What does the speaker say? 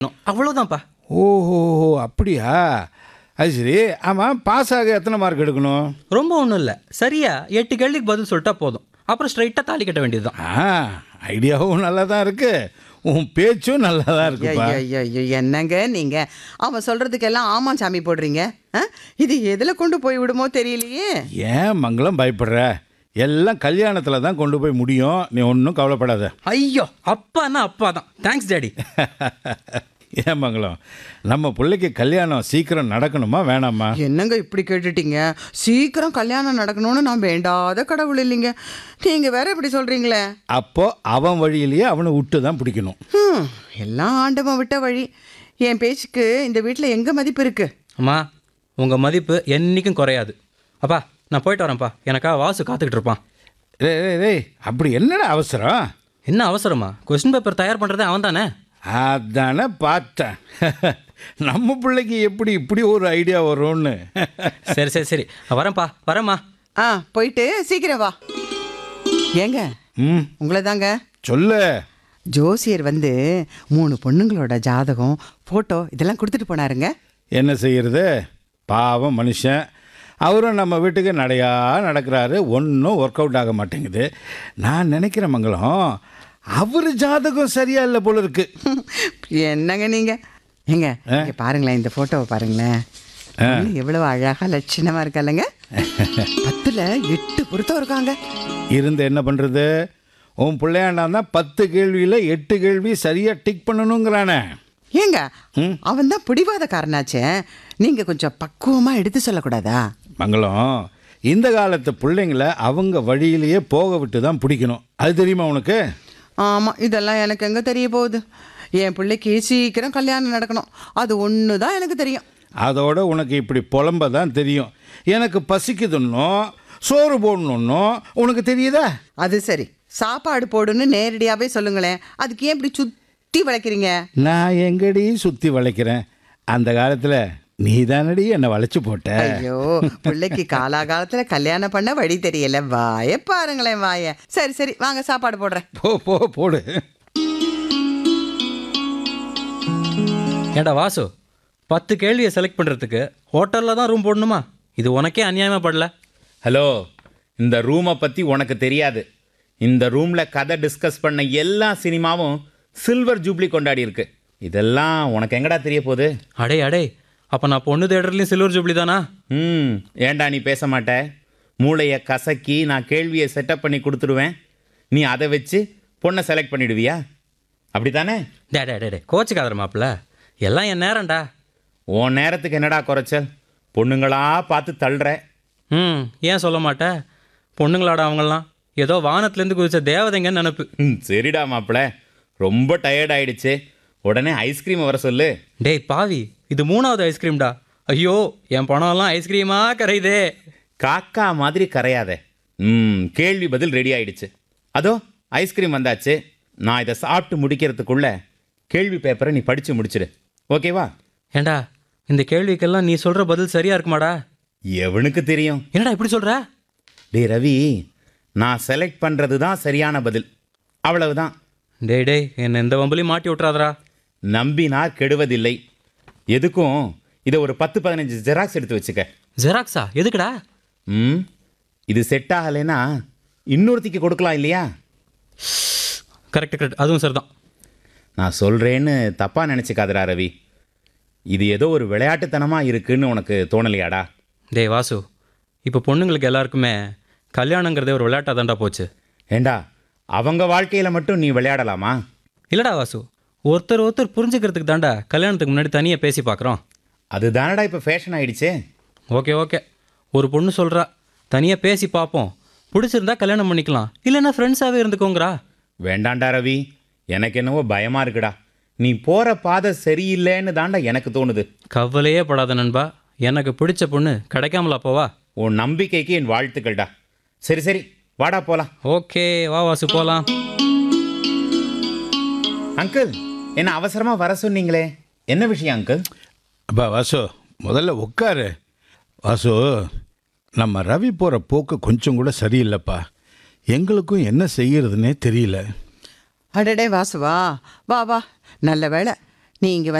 அவ்வளோதான்ப்பா ஓஹோ அப்படியா அது சரி ஆமாம் பாஸ் ஆக எத்தனை மார்க் எடுக்கணும் ரொம்ப ஒன்றும் இல்லை சரியா எட்டு கேள்விக்கு பதில் சொல்லிட்டா போதும் அப்புறம் ஸ்ட்ரைட்டாக தாலி கட்ட வேண்டியதுதான் ஆ ஐடியாவும் நல்லா தான் இருக்கு உன் பேச்சும் நல்லா தான் இருக்குப்பா ஐயோ என்னங்க நீங்க அவன் சொல்றதுக்கெல்லாம் ஆமா சாமி போடுறீங்க ஆ? இது எதுல கொண்டு போய் விடுமோ தெரியலையே ஏன் மங்களம் பயப்படுற எல்லாம் கல்யாணத்தில் தான் கொண்டு போய் முடியும் நீ ஒன்றும் கவலைப்படாத ஐயோ அப்பான்னா அப்பா தான் தேங்க்ஸ் டேடி ஏன் மங்களம் நம்ம பிள்ளைக்கு கல்யாணம் சீக்கிரம் நடக்கணுமா வேணாமா என்னங்க இப்படி கேட்டுட்டீங்க சீக்கிரம் கல்யாணம் நடக்கணும்னு நான் வேண்டாத கடவுள் இல்லைங்க நீங்க வேற இப்படி சொல்றீங்களே அப்போ அவன் வழியிலேயே அவனை விட்டு தான் பிடிக்கணும் ஹம், எல்லாம் ஆண்டவன் விட்ட வழி என் பேச்சுக்கு இந்த வீட்டில் எங்க மதிப்பு இருக்கு அம்மா உங்கள் மதிப்பு என்றைக்கும் குறையாது அப்பா நான் போயிட்டு வரேன்ப்பா எனக்கா வாசு காத்துக்கிட்டு இருப்பான் டேய் டேய், டேய் அப்படி என்னடா அவசரம் என்ன அவசரமா கொஸ்டின் பேப்பர் தயார் பண்ணுறதே அவன் தானே அதானே பார்த்தேன் நம்ம பிள்ளைக்கு எப்படி இப்படி ஒரு ஐடியா வரும்னு சரி சரி சரி வரேன்ப்பா வரேம்மா ஆ போயிட்டு சீக்கிரம் வா ஏங்க ம் உங்களை தாங்க சொல்லு ஜோசியர் வந்து மூணு பொண்ணுங்களோட ஜாதகம் ஃபோட்டோ இதெல்லாம் கொடுத்துட்டு போனாருங்க என்ன செய்யறது பாவம் மனுஷன் அவரும் நம்ம வீட்டுக்கு நடையா நடக்கிறாரு ஒன்றும் ஒர்க் அவுட் ஆக மாட்டேங்குது நான் நினைக்கிறேன் மங்களம் அவர் ஜாதகம் சரியா இல்லை போல இருக்கு என்னங்க நீங்க ஏங்க இங்க பாருங்களேன் இந்த ஃபோட்டோவை பாருங்களேன் பொண்ணு எவ்வளவு அழகா லட்சணமா இருக்கால்லங்க பத்துல எட்டு பொருத்தம் இருக்காங்க இருந்து என்ன பண்ணுறது உன் பிள்ளையாண்டான் தான் பத்து கேள்வியில் எட்டு கேள்வி சரியாக டிக் பண்ணணுங்கிறானே ஏங்க அவன் தான் பிடிவாதக்காரனாச்சே நீங்க கொஞ்சம் பக்குவமா எடுத்து சொல்லக்கூடாதா மங்களம் இந்த காலத்து பிள்ளைங்கள அவங்க வழியிலேயே போக விட்டு தான் பிடிக்கணும் அது தெரியுமா உனக்கு ஆமா இதெல்லாம் எனக்கு எங்க தெரிய போகுது என் பிள்ளைக்கு சீக்கிரம் கல்யாணம் நடக்கணும் அது ஒன்று தான் எனக்கு தெரியும் அதோட உனக்கு இப்படி புலம்ப தான் தெரியும் எனக்கு பசிக்குதுன்னோ சோறு போடணுன்னோ உனக்கு தெரியுதா அது சரி சாப்பாடு போடுன்னு நேரடியாவே சொல்லுங்களேன் அதுக்கு ஏன் இப்படி சுத்தி வளைக்கிறீங்க நான் எங்கடி சுற்றி வளைக்கிறேன் அந்த காலத்தில் நீ தானடி என்னை வளைச்சு போட்ட ஐயோ பிள்ளைக்கு காலாகாலத்துல கல்யாணம் பண்ண வழி தெரியல வாய பாருங்களேன் வாய சரி சரி வாங்க சாப்பாடு போடுறேன் போ போ போடு ஏண்டா வாசு பத்து கேள்வியை செலக்ட் பண்ணுறதுக்கு ஹோட்டலில் தான் ரூம் போடணுமா இது உனக்கே அநியாயமாக படல ஹலோ இந்த ரூமை பற்றி உனக்கு தெரியாது இந்த ரூமில் கதை டிஸ்கஸ் பண்ண எல்லா சினிமாவும் சில்வர் ஜூப்ளி கொண்டாடி இருக்கு இதெல்லாம் உனக்கு எங்கடா தெரிய போகுது அடே அடே அப்போ நான் பொண்ணு தேடுறதுலையும் சில்வர் ஜூப்ளி தானா ம் ஏன்டா நீ பேச மாட்ட மூளையை கசக்கி நான் கேள்வியை செட்டப் பண்ணி கொடுத்துடுவேன் நீ அதை வச்சு பொண்ணை செலக்ட் பண்ணிடுவியா அப்படி தானே டே டே டே டே கோச்சுக்காதர மாப்பிள்ள எல்லாம் என் நேரம்டா உன் நேரத்துக்கு என்னடா குறைச்சல் பொண்ணுங்களா பார்த்து தள்ளுற ம் ஏன் சொல்ல மாட்டேன் பொண்ணுங்களாடா அவங்கெல்லாம் ஏதோ வானத்துலேருந்து குதிச்ச தேவதைங்கன்னு நினப்பு ம் சரிடா மாப்பிள ரொம்ப டயர்ட் ஆயிடுச்சு உடனே ஐஸ்கிரீம் வர சொல்லு டேய் பாவி இது மூணாவது ஐஸ்கிரீம்டா ஐயோ என் பணம்லாம் ஐஸ்கிரீமாக கரையுதே காக்கா மாதிரி கரையாத ம் கேள்வி பதில் ரெடி ஆயிடுச்சு அதோ ஐஸ்கிரீம் வந்தாச்சு நான் இதை சாப்பிட்டு முடிக்கிறதுக்குள்ள கேள்வி பேப்பரை நீ படித்து முடிச்சிடு ஓகேவா ஏண்டா இந்த கேள்விக்கெல்லாம் நீ சொல்கிற பதில் சரியா இருக்குமாடா எவனுக்கு தெரியும் என்னடா இப்படி சொல்கிற டேய் ரவி நான் செலக்ட் பண்ணுறது தான் சரியான பதில் அவ்வளவுதான் டேய் டேய் என்னை எந்த வம்புலையும் மாட்டி விட்றாதடா நம்பினார் கெடுவதில்லை எதுக்கும் இதை ஒரு பத்து பதினஞ்சு ஜெராக்ஸ் எடுத்து வச்சுக்க ஜெராக்ஸா எதுக்குடா ம் இது செட் ஆகலைன்னா இன்னொருத்திக்கு கொடுக்கலாம் இல்லையா கரெக்ட் கரெக்ட் அதுவும் சரிதான் நான் சொல்கிறேன்னு தப்பாக நினச்சிக்காதடா ரவி இது ஏதோ ஒரு விளையாட்டுத்தனமாக இருக்குன்னு உனக்கு தோணலையாடா டேய் வாசு இப்போ பொண்ணுங்களுக்கு எல்லாருக்குமே கல்யாணங்கிறதே ஒரு விளையாட்டாக தான்டா போச்சு ஏண்டா அவங்க வாழ்க்கையில் மட்டும் நீ விளையாடலாமா இல்லடா வாசு ஒருத்தர் ஒருத்தர் புரிஞ்சுக்கிறதுக்கு தான்டா கல்யாணத்துக்கு முன்னாடி தனியாக பேசி பார்க்குறோம் அது தானடா இப்போ ஃபேஷன் ஆயிடுச்சே ஓகே ஓகே ஒரு பொண்ணு சொல்கிறா தனியாக பேசி பார்ப்போம் பிடிச்சிருந்தா கல்யாணம் பண்ணிக்கலாம் இல்லைன்னா ஃப்ரெண்ட்ஸாகவே இருந்துக்கோங்கறா வேண்டாண்டா ரவி எனக்கு என்னவோ பயமாக இருக்குடா நீ போகிற பாதை சரியில்லைன்னு தாண்டா எனக்கு தோணுது கவலையே படாத நண்பா எனக்கு பிடிச்ச பொண்ணு கிடைக்காமலா போவா உன் நம்பிக்கைக்கு என் வாழ்த்துக்கள்டா சரி சரி வாடா போலாம் ஓகே வா வாசு போகலாம் அங்கிள் என்ன அவசரமா வர சொன்னீங்களே என்ன விஷயம் அங்கிள் அப்பா வாசு முதல்ல உட்காரு வாசு நம்ம ரவி போகிற போக்கு கொஞ்சம் கூட சரியில்லைப்பா எங்களுக்கும் என்ன செய்யறதுனே தெரியல அடடே வாசுவா வா வா நல்ல வேளை நீங்க